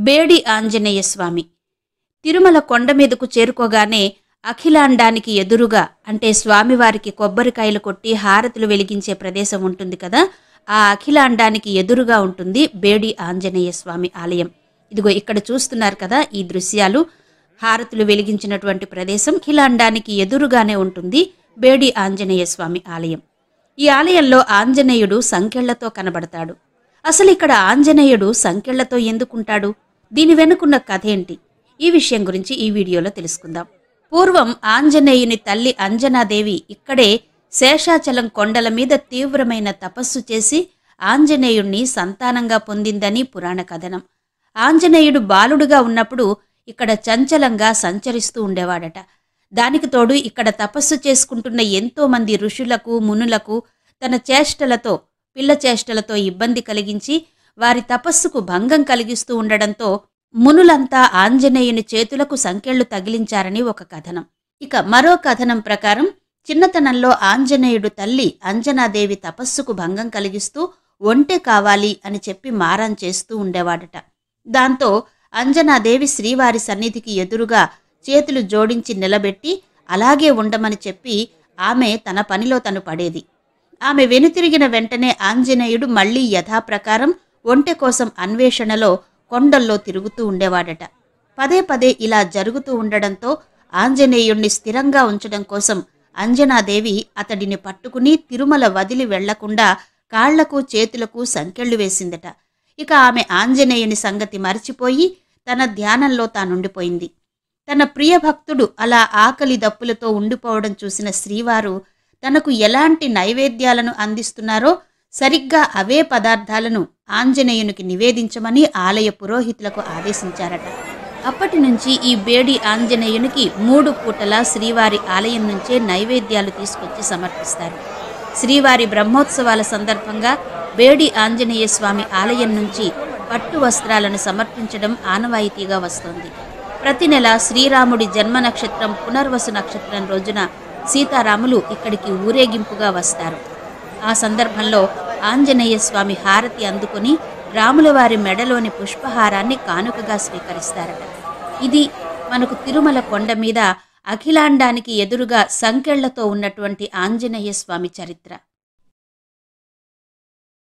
బేడి ఆంజనేయ స్వామి తిరుమల కొండ మీదకు చేరుకోగానే అఖిలాండానికి ఎదురుగా అంటే స్వామివారికి కొబ్బరికాయలు కొట్టి హారతులు వెలిగించే ప్రదేశం ఉంటుంది కదా ఆ అఖిలాండానికి ఎదురుగా ఉంటుంది బేడి ఆంజనేయ స్వామి ఆలయం ఇదిగో ఇక్కడ చూస్తున్నారు కదా ఈ దృశ్యాలు హారతులు వెలిగించినటువంటి ప్రదేశం అఖిలాండానికి ఎదురుగానే ఉంటుంది బేడి ఆంజనేయ స్వామి ఆలయం ఈ ఆలయంలో ఆంజనేయుడు సంకెళ్లతో కనబడతాడు అసలు ఇక్కడ ఆంజనేయుడు సంకెళ్లతో ఎందుకుంటాడు దీని వెనుకున్న కథ ఏంటి ఈ విషయం గురించి ఈ వీడియోలో తెలుసుకుందాం పూర్వం ఆంజనేయుని తల్లి అంజనాదేవి ఇక్కడే శేషాచలం కొండల మీద తీవ్రమైన తపస్సు చేసి ఆంజనేయుణ్ణి సంతానంగా పొందిందని పురాణ కథనం ఆంజనేయుడు బాలుడుగా ఉన్నప్పుడు ఇక్కడ చంచలంగా సంచరిస్తూ ఉండేవాడట దానికి తోడు ఇక్కడ తపస్సు చేసుకుంటున్న ఎంతో మంది ఋషులకు మునులకు తన చేష్టలతో పిల్ల చేష్టలతో ఇబ్బంది కలిగించి వారి తపస్సుకు భంగం కలిగిస్తూ ఉండడంతో మునులంతా ఆంజనేయుని చేతులకు సంకెళ్లు తగిలించారని ఒక కథనం ఇక మరో కథనం ప్రకారం చిన్నతనంలో ఆంజనేయుడు తల్లి అంజనాదేవి తపస్సుకు భంగం కలిగిస్తూ ఒంటె కావాలి అని చెప్పి మారం చేస్తూ ఉండేవాడట దాంతో అంజనాదేవి శ్రీవారి సన్నిధికి ఎదురుగా చేతులు జోడించి నిలబెట్టి అలాగే ఉండమని చెప్పి ఆమె తన పనిలో తను పడేది ఆమె వెనుతిరిగిన వెంటనే ఆంజనేయుడు మళ్లీ యథాప్రకారం ఒంటె కోసం అన్వేషణలో కొండల్లో తిరుగుతూ ఉండేవాడట పదే పదే ఇలా జరుగుతూ ఉండడంతో ఆంజనేయుణ్ణి స్థిరంగా ఉంచడం కోసం అంజనాదేవి అతడిని పట్టుకుని తిరుమల వదిలి వెళ్లకుండా కాళ్లకు చేతులకు సంకెళ్లు వేసిందట ఇక ఆమె ఆంజనేయుని సంగతి మరిచిపోయి తన ధ్యానంలో తానుండిపోయింది తన ప్రియ భక్తుడు అలా ఆకలి దప్పులతో ఉండిపోవడం చూసిన శ్రీవారు తనకు ఎలాంటి నైవేద్యాలను అందిస్తున్నారో సరిగ్గా అవే పదార్థాలను ఆంజనేయునికి నివేదించమని ఆలయ పురోహితులకు ఆదేశించారట అప్పటి నుంచి ఈ బేడి ఆంజనేయునికి మూడు పూటలా శ్రీవారి ఆలయం నుంచే నైవేద్యాలు తీసుకొచ్చి సమర్పిస్తారు శ్రీవారి బ్రహ్మోత్సవాల సందర్భంగా బేడి ఆంజనేయ స్వామి ఆలయం నుంచి పట్టు వస్త్రాలను సమర్పించడం ఆనవాయితీగా వస్తోంది ప్రతి నెల శ్రీరాముడి జన్మ నక్షత్రం పునర్వసు నక్షత్రం రోజున సీతారాములు ఇక్కడికి ఊరేగింపుగా వస్తారు ఆ సందర్భంలో ఆంజనేయ స్వామి హారతి అందుకుని రాములవారి మెడలోని పుష్పహారాన్ని కానుకగా స్వీకరిస్తారట ఇది మనకు తిరుమల కొండ మీద అఖిలాండానికి ఎదురుగా సంకెళ్లతో ఉన్నటువంటి ఆంజనేయ స్వామి చరిత్ర